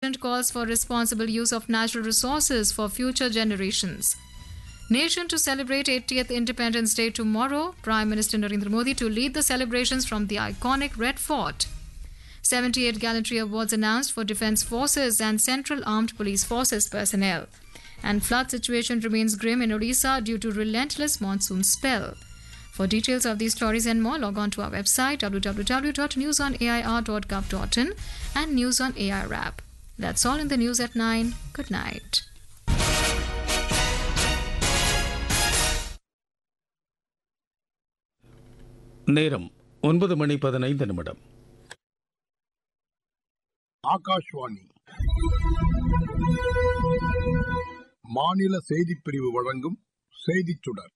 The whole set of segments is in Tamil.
announcement calls for responsible use of natural resources for future generations. Nation to celebrate 80th Independence Day tomorrow. Prime Minister Narendra Modi to lead the celebrations from the iconic Red Fort. 78 Gallantry Awards announced for Defence Forces and Central Armed Police Forces personnel. And flood situation remains grim in Odisha due to relentless monsoon spell. For details of these stories and more, log on to our website www.newsonair.gov.in and News on AIR app. That's all in the news at 9. Good night. நேரம் ஒன்பது மணி பதினைந்து நிமிடம் ஆகாஷ்வாணி மாநில செய்திப் பிரிவு வழங்கும் செய்திச் சுடர்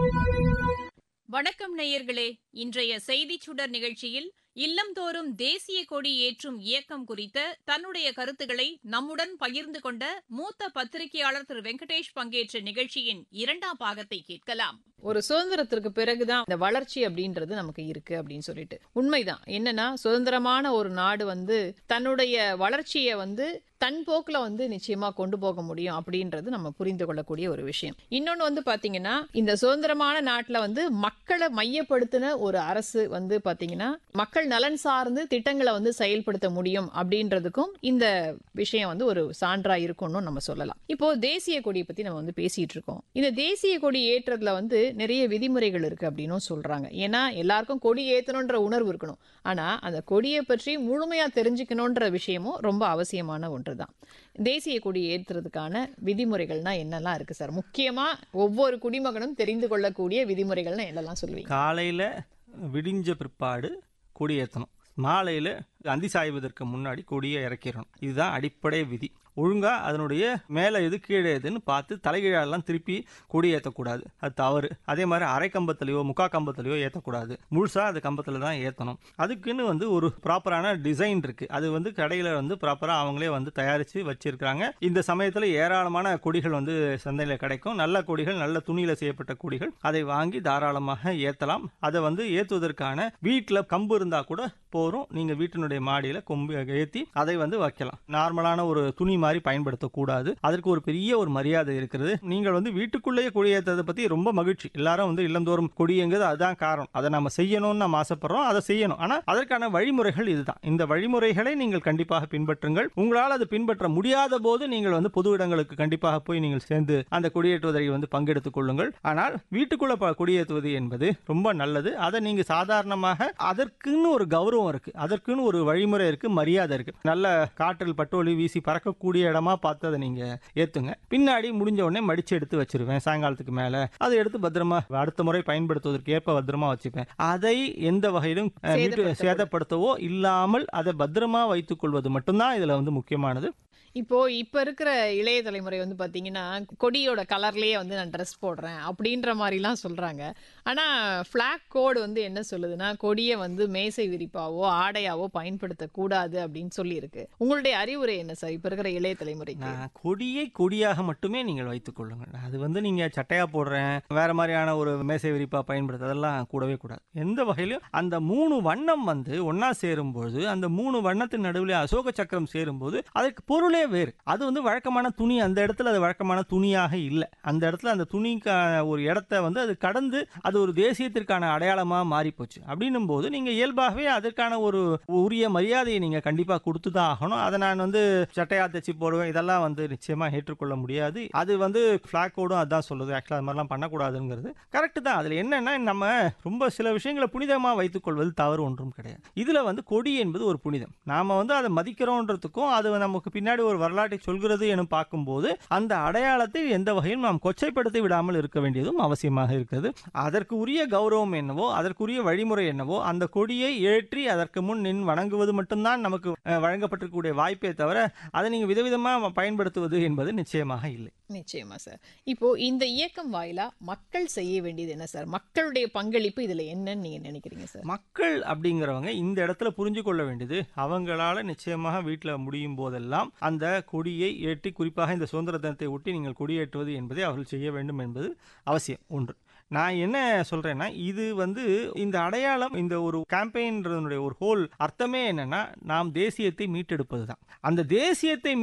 வணக்கம் நேயர்களே இன்றைய செய்திச் சுடர் நிகழ்ச்சியில் இல்லம்தோறும் தேசிய கொடி ஏற்றும் இயக்கம் குறித்த தன்னுடைய கருத்துக்களை நம்முடன் பகிர்ந்து கொண்ட மூத்த பத்திரிகையாளர் திரு வெங்கடேஷ் பங்கேற்ற நிகழ்ச்சியின் இரண்டாம் பாகத்தை கேட்கலாம் ஒரு சுதந்திரத்திற்கு பிறகுதான் இந்த வளர்ச்சி அப்படின்றது நமக்கு இருக்கு அப்படின்னு சொல்லிட்டு உண்மைதான் என்னன்னா சுதந்திரமான ஒரு நாடு வந்து தன்னுடைய வளர்ச்சியை வந்து தன் போக்குல வந்து நிச்சயமா கொண்டு போக முடியும் அப்படின்றது நம்ம புரிந்து கொள்ளக்கூடிய ஒரு விஷயம் இன்னொன்னு வந்து பாத்தீங்கன்னா இந்த சுதந்திரமான நாட்டுல வந்து மக்களை மையப்படுத்தின ஒரு அரசு வந்து பாத்தீங்கன்னா மக்கள் நலன் சார்ந்து திட்டங்களை வந்து செயல்படுத்த முடியும் அப்படின்றதுக்கும் இந்த விஷயம் வந்து ஒரு சான்றா இருக்கும்னு நம்ம சொல்லலாம் இப்போ தேசிய கொடியை பத்தி நம்ம வந்து பேசிட்டு இருக்கோம் இந்த தேசிய கொடி ஏற்றதுல வந்து நிறைய விதிமுறைகள் இருக்கு அப்படின்னும் சொல்றாங்க ஏன்னா எல்லாருக்கும் கொடி ஏத்தணுன்ற உணர்வு இருக்கணும் ஆனா அந்த கொடியை பற்றி முழுமையா தெரிஞ்சுக்கணுன்ற விஷயமும் ரொம்ப அவசியமான ஒன்றுதான் தேசிய கொடி ஏற்றுறதுக்கான விதிமுறைகள்னா என்னெல்லாம் இருக்கு சார் முக்கியமா ஒவ்வொரு குடிமகனும் தெரிந்து கொள்ளக்கூடிய விதிமுறைகள்னா என்னெல்லாம் சொல்லுவீங்க காலையில் விடிஞ்ச பிற்பாடு கொடி ஏற்றணும் மாலையில் அந்தி சாய்வதற்கு முன்னாடி கொடியை இறக்கிடணும் இதுதான் அடிப்படை விதி ஒழுங்காக அதனுடைய மேலே எது கீழே எதுன்னு பார்த்து தலைகீழெல்லாம் திருப்பி கொடி ஏற்றக்கூடாது அது தவறு அதே மாதிரி அரை கம்பத்துலையோ முக்கா கம்பத்துலையோ ஏற்றக்கூடாது முழுசாக அது கம்பத்தில் தான் ஏற்றணும் அதுக்குன்னு வந்து ஒரு ப்ராப்பரான டிசைன் இருக்குது அது வந்து கடையில் வந்து ப்ராப்பராக அவங்களே வந்து தயாரித்து வச்சிருக்கிறாங்க இந்த சமயத்தில் ஏராளமான கொடிகள் வந்து சந்தையில் கிடைக்கும் நல்ல கொடிகள் நல்ல துணியில் செய்யப்பட்ட கொடிகள் அதை வாங்கி தாராளமாக ஏற்றலாம் அதை வந்து ஏற்றுவதற்கான வீட்டில் கம்பு இருந்தால் கூட போகிறோம் நீங்கள் வீட்டினுடைய மாடியில் கொம்பு ஏற்றி அதை வந்து வைக்கலாம் நார்மலான ஒரு துணி மாதிரி பயன்படுத்தக்கூடாது அதற்கு ஒரு பெரிய ஒரு மரியாதை இருக்கிறது நீங்கள் வந்து வீட்டுக்குள்ளேயே கொடியேற்றதை பற்றி ரொம்ப மகிழ்ச்சி எல்லாரும் வந்து இல்லந்தோறும் கொடியேங்கிறது அதுதான் காரணம் அதை நம்ம செய்யணும்னு நம்ம ஆசைப்படுறோம் அதை செய்யணும் ஆனால் அதற்கான வழிமுறைகள் இதுதான் இந்த வழிமுறைகளை நீங்கள் கண்டிப்பாக பின்பற்றுங்கள் உங்களால் அது பின்பற்ற முடியாத போது நீங்கள் வந்து பொது இடங்களுக்கு கண்டிப்பாக போய் நீங்கள் சேர்ந்து அந்த கொடியேற்றுவதை வந்து பங்கெடுத்துக் கொள்ளுங்கள் ஆனால் வீட்டுக்குள்ள ப- கொடியேற்றுவது என்பது ரொம்ப நல்லது அதை நீங்க சாதாரணமாக அதற்குன்னு ஒரு கௌரவம் இருக்கு அதற்குன்னு ஒரு வழிமுறை இருக்கு மரியாதை இருக்கு நல்ல காற்றில் பட்டோலி வீசி பறக்கக்கூடிய இடமா பார்த்து அதை நீங்க ஏத்துங்க பின்னாடி முடிஞ்ச உடனே மடிச்சு எடுத்து வச்சிருவேன் சாயங்காலத்துக்கு மேல அதை எடுத்து பத்திரமா அடுத்த முறை பயன்படுத்துவதற்கு ஏற்ப பத்திரமா வச்சுப்பேன் அதை எந்த வகையிலும் அஹ், வீட்டு சேதப்படுத்தக்கூடாது. சேதப்படுத்தவோ இல்லாமல் அதை பத்திரமா வைத்துக் கொள்வது மட்டும்தான் இதுல வந்து முக்கியமானது இப்போ இப்ப இருக்கிற இளைய தலைமுறை வந்து பாத்தீங்கன்னா கொடியோட கலர்லயே வந்து நான் ட்ரெஸ் போடுறேன் அப்படின்ற மாதிரிலாம் சொல்றாங்க ஆனா ஃபிளாக் கோடு வந்து என்ன சொல்லுதுன்னா கொடியை வந்து மேசை விரிப்பாவோ ஆடையாவோ பயன்படுத்த கூடாது அப்படின்னு சொல்லி இருக்கு உங்களுடைய அறிவுரை என்ன சார் இப்ப இருக்கிற இளைய தலைமுறைக்கு நான் கொடியை கொடியாக மட்டுமே நீங்கள் வைத்துக் கொள்ளுங்கள் அது வந்து நீங்க சட்டையா போடுறேன் வேற மாதிரியான ஒரு மேசை விரிப்பா பயன்படுத்த அதெல்லாம் கூடவே கூடாது எந்த வகையிலும் அந்த மூணு வண்ணம் வந்து ஒண்ணா சேரும்போது அந்த மூணு வண்ணத்தின் நடுவில் அசோக சக்கரம் சேரும்போது அதற்கு பொருளே வேறு அது வந்து வழக்கமான துணி அந்த இடத்துல அது வழக்கமான துணியாக இல்லை அந்த இடத்துல அந்த துணிக்கான ஒரு இடத்த வந்து அது கடந்து அது ஒரு தேசியத்திற்கான அடையாளமா மாறி போச்சு அப்படின்னும் போது நீங்க இயல்பாகவே அதற்கான ஒரு உரிய மரியாதையை நீங்க கண்டிப்பா கொடுத்து தான் ஆகணும் அதை நான் வந்து சட்டையா தைச்சு போடுவேன் இதெல்லாம் வந்து நிச்சயமா ஏற்றுக்கொள்ள முடியாது அது வந்து ஃபிளாக் கோடும் அதான் சொல்லுது ஆக்சுவலாக அது மாதிரிலாம் பண்ணக்கூடாதுங்கிறது கரெக்ட் தான் அதில் என்னன்னா நம்ம ரொம்ப சில விஷயங்களை புனிதமாக வைத்துக்கொள்வது தவறு ஒன்றும் கிடையாது இதில் வந்து கொடி என்பது ஒரு புனிதம் நாம வந்து அதை மதிக்கிறோன்றதுக்கும் அது நமக்கு பின்னாடி ஒரு வரலாற்றை சொல்கிறது என பார்க்கும்போது அந்த அடையாளத்தை எந்த வகையிலும் நாம் கொச்சைப்படுத்தி விடாமல் இருக்க வேண்டியதும் அவசியமாக இருக்கிறது அதற்கு உரிய கௌரவம் என்னவோ அதற்குரிய வழிமுறை என்னவோ அந்த கொடியை ஏற்றி அதற்கு முன் நின் வணங்குவது மட்டும்தான் நமக்கு அஹ், வழங்கப்பட்டிருக்கக்கூடிய வாய்ப்பே தவிர அதை நீங்கள் விதவிதமாக பயன்படுத்துவது என்பது நிச்சயமாக இல்லை நிச்சயமா சார் இப்போ இந்த இயக்கம் வாயிலா மக்கள் செய்ய வேண்டியது என்ன சார் மக்களுடைய பங்களிப்பு இதுல என்னன்னு நீங்க நினைக்கிறீங்க சார் மக்கள் அப்படிங்கிறவங்க இந்த இடத்துல புரிஞ்சு கொள்ள வேண்டியது அவங்களால நிச்சயமாக வீட்டில் முடியும் போதெல்லாம் அந்த கொடியை ஏற்றி குறிப்பாக இந்த சுதந்திர தினத்தை ஒட்டி நீங்கள் கொடியேற்றுவது என்பதை அவர்கள் செய்ய வேண்டும் என்பது அவசியம் ஒன்று நான் என்ன சொல்றேன்னா இது வந்து இந்த அடையாளம் இந்த ஒரு கேம்பெயின்றதனுடைய ஒரு ஹோல் அர்த்தமே என்னன்னா நாம் தேசியத்தை மீட்டெடுப்பது தான் அந்த தேசியத்தை